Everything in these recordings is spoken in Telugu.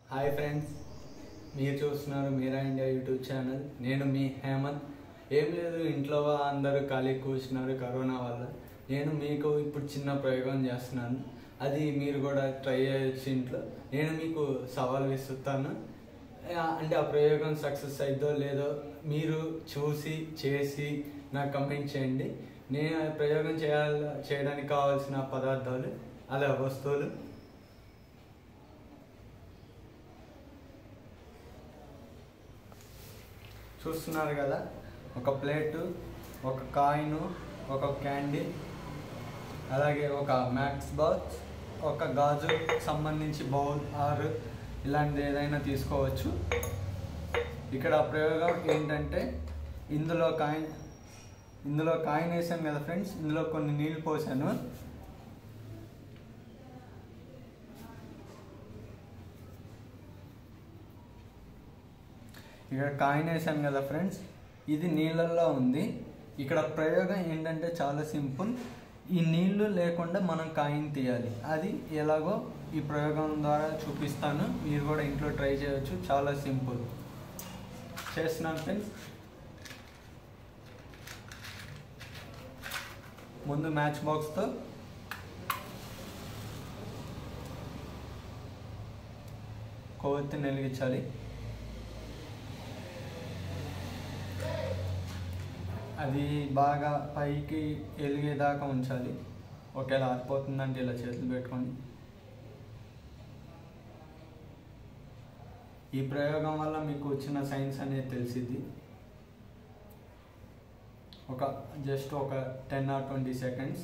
హాయ్ ఫ్రెండ్స్ మీరు చూస్తున్నారు మీరా ఇండియా యూట్యూబ్ ఛానల్ నేను మీ హేమంత్ ఏం లేదు ఇంట్లో అందరూ ఖాళీ కూర్చున్నారు కరోనా వల్ల నేను మీకు ఇప్పుడు చిన్న ప్రయోగం చేస్తున్నాను అది మీరు కూడా ట్రై చేయొచ్చు ఇంట్లో నేను మీకు సవాల్ విసురుతాను ఆ, అంటే ఆ ప్రయోగం సక్సెస్ అయిద్దో లేదో మీరు చూసి చేసి నాకు కమెంట్ చేయండి నేను ఆ ప్రయోగం చేయాలి చేయడానికి కావాల్సిన పదార్థాలు అలా వస్తువులు చూస్తున్నారు కదా ఒక ప్లేటు ఒక కాయిన్ ఒక క్యాండీ అలాగే ఒక మ్యాక్స్ బాక్స్ ఒక గాజు సంబంధించి బౌల్ ఆరు ఇలాంటిది ఏదైనా తీసుకోవచ్చు ఇక్కడ ప్రయోగం ఏంటంటే ఇందులో కాయిన్ ఇందులో కాయిన్ వేసాను కదా ఫ్రెండ్స్ ఇందులో కొన్ని నీళ్ళు పోసాను ఇక్కడ కాయిన్ వేసాను కదా ఫ్రెండ్స్ ఇది నీళ్ళల్లో ఉంది ఇక్కడ ప్రయోగం ఏంటంటే చాలా సింపుల్ ఈ నీళ్లు లేకుండా మనం కాయిన్ తీయాలి అది ఎలాగో ఈ ప్రయోగం ద్వారా చూపిస్తాను మీరు కూడా ఇంట్లో ట్రై చేయొచ్చు చాలా సింపుల్ చేస్తున్నాను ఫ్రెండ్స్ ముందు మ్యాచ్ బాక్స్తో కొవ్వొత్తిని వెలిగించాలి అది బాగా పైకి ఎలిగేదాకా ఉంచాలి ఒకవేళ ఆరిపోతుందంటే ఇలా చేతులు పెట్టుకొని ఈ ప్రయోగం వల్ల మీకు వచ్చిన సైన్స్ అనేది తెలిసిద్ది ఒక జస్ట్ ఒక టెన్ ఆర్ ట్వంటీ సెకండ్స్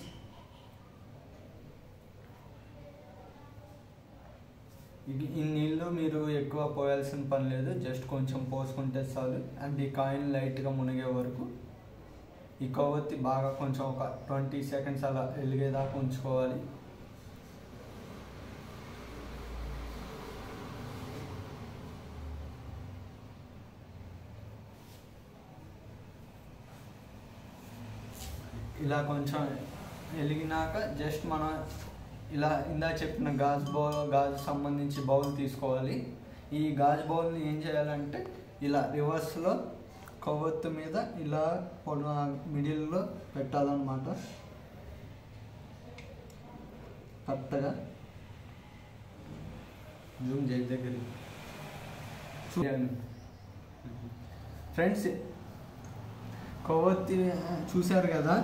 ఇది ఈ నీళ్ళు మీరు ఎక్కువ పోయాల్సిన పని లేదు జస్ట్ కొంచెం పోసుకుంటే చాలు అండ్ ఈ కాయిన్ లైట్గా మునిగే వరకు ఈ కొవ్వొత్తి బాగా కొంచెం ఒక ట్వంటీ సెకండ్స్ అలా వెలిగేదాకా ఉంచుకోవాలి ఇలా కొంచెం వెలిగినాక జస్ట్ మనం ఇలా ఇందా చెప్పిన గాజు బౌల్ గాజు సంబంధించి బౌల్ తీసుకోవాలి ఈ గాజు బౌల్ని ఏం చేయాలంటే ఇలా రివర్స్లో కొవ్వొత్తు మీద ఇలా పొడ మిడిల్లో పెట్టాలన్నమాట కరెక్ట్గా జూమ్ చేయి దగ్గర ఫ్రెండ్స్ కొవ్వొత్తి చూశారు కదా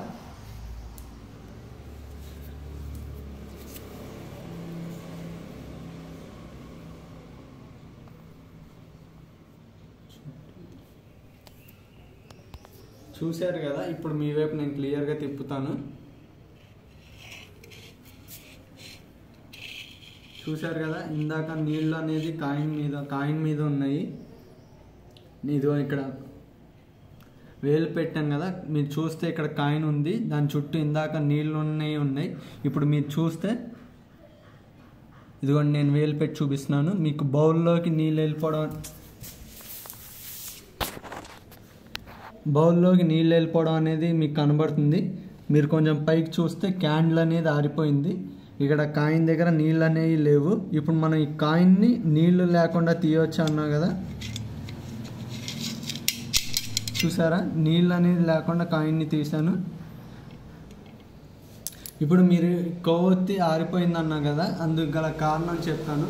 చూశారు కదా ఇప్పుడు మీ వైపు నేను క్లియర్గా తిప్పుతాను చూశారు కదా ఇందాక నీళ్ళు అనేది కాయిన్ మీద కాయిన్ మీద ఉన్నాయి ఇదిగో ఇక్కడ వేలు పెట్టాను కదా మీరు చూస్తే ఇక్కడ కాయిన్ ఉంది దాని చుట్టూ ఇందాక నీళ్ళు ఉన్నాయి ఉన్నాయి ఇప్పుడు మీరు చూస్తే ఇదిగోండి నేను వేలు పెట్టి చూపిస్తున్నాను మీకు బౌల్లోకి నీళ్ళు వెళ్ళిపోవడం బౌల్లోకి నీళ్ళు వెళ్ళిపోవడం అనేది మీకు కనబడుతుంది మీరు కొంచెం పైకి చూస్తే క్యాండిల్ అనేది ఆరిపోయింది ఇక్కడ కాయిన్ దగ్గర నీళ్ళు అనేవి లేవు ఇప్పుడు మనం ఈ కాయిన్ని నీళ్లు లేకుండా తీయవచ్చు అన్నా కదా చూసారా నీళ్ళు అనేది లేకుండా కాయిన్ని తీసాను ఇప్పుడు మీరు కొవ్వొత్తి ఆరిపోయింది అన్నా కదా అందుకు గల కారణం చెప్తాను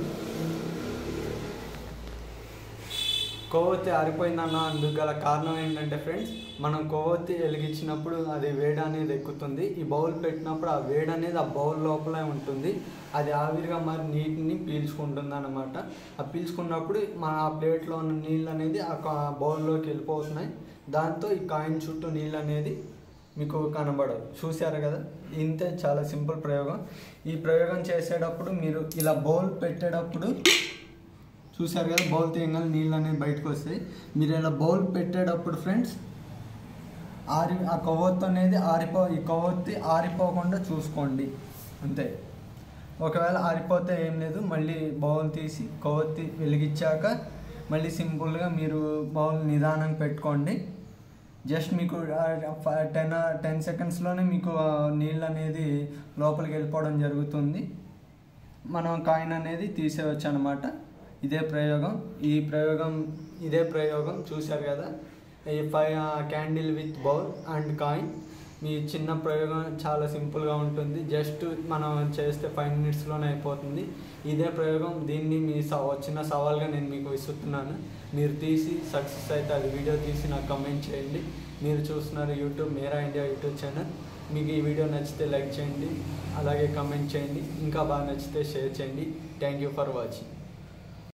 కొవ్వొత్తి ఆరిపోయిందన్న అందుకు గల కారణం ఏంటంటే ఫ్రెండ్స్ మనం కొవ్వొత్తి వెలిగించినప్పుడు అది వేడి అనేది ఎక్కుతుంది ఈ బౌల్ పెట్టినప్పుడు ఆ వేడి అనేది ఆ బౌల్ లోపలే ఉంటుంది అది ఆవిరిగా మరి నీటిని పీల్చుకుంటుంది అనమాట ఆ పీల్చుకున్నప్పుడు మన ఆ ప్లేట్లో ఉన్న నీళ్ళు అనేది ఆ కా- బౌల్లోకి వెళ్ళిపోతున్నాయి దాంతో ఈ కాయిన్ చుట్టూ నీళ్ళు అనేది మీకు కనబడవు చూశారు కదా ఇంతే చాలా సింపుల్ ప్రయోగం ఈ ప్రయోగం చేసేటప్పుడు మీరు ఇలా బౌల్ పెట్టేటప్పుడు చూసారు కదా బౌల్ తీయగానే నీళ్ళు అనేవి బయటకు వస్తాయి మీరు ఇలా బౌల్ పెట్టేటప్పుడు ఫ్రెండ్స్ ఆరి ఆ కొవ్వొత్తు అనేది ఆరిపో ఈ కొవ్వొత్తి ఆరిపోకుండా చూసుకోండి అంతే ఒకవేళ ఆరిపోతే ఏం లేదు మళ్ళీ బౌల్ తీసి కొవ్వొత్తి వెలిగించాక మళ్ళీ సింపుల్గా మీరు బౌల్ నిదానం పెట్టుకోండి జస్ట్ మీకు టెన్ టెన్ సెకండ్స్లోనే మీకు ఆ నీళ్ళు అనేది లోపలికి వెళ్ళిపోవడం జరుగుతుంది మనం కాయిన్ అనేది తీసేయచ్చు అనమాట ఇదే ప్రయోగం ఈ ప్రయోగం ఇదే ప్రయోగం చూశారు కదా ఈ five candle with bowl and coin మీ చిన్న ప్రయోగం చాలా సింపుల్గా ఉంటుంది జస్ట్ మనం చేస్తే ఫైవ్ మినిట్స్లోనే అయిపోతుంది ఇదే ప్రయోగం దీన్ని మీ స వచ్చిన సవాల్గా నేను మీకు ఇస్తున్నాను మీరు తీసి సక్సెస్ అయితే అది వీడియో తీసి నాకు కమెంట్ చేయండి మీరు చూస్తున్నారు యూట్యూబ్ మేరా ఇండియా యూట్యూబ్ ఛానల్ మీకు ఈ వీడియో నచ్చితే లైక్ చేయండి అలాగే కమెంట్ చేయండి ఇంకా బాగా నచ్చితే షేర్ చేయండి థ్యాంక్ యూ ఫర్ వాచింగ్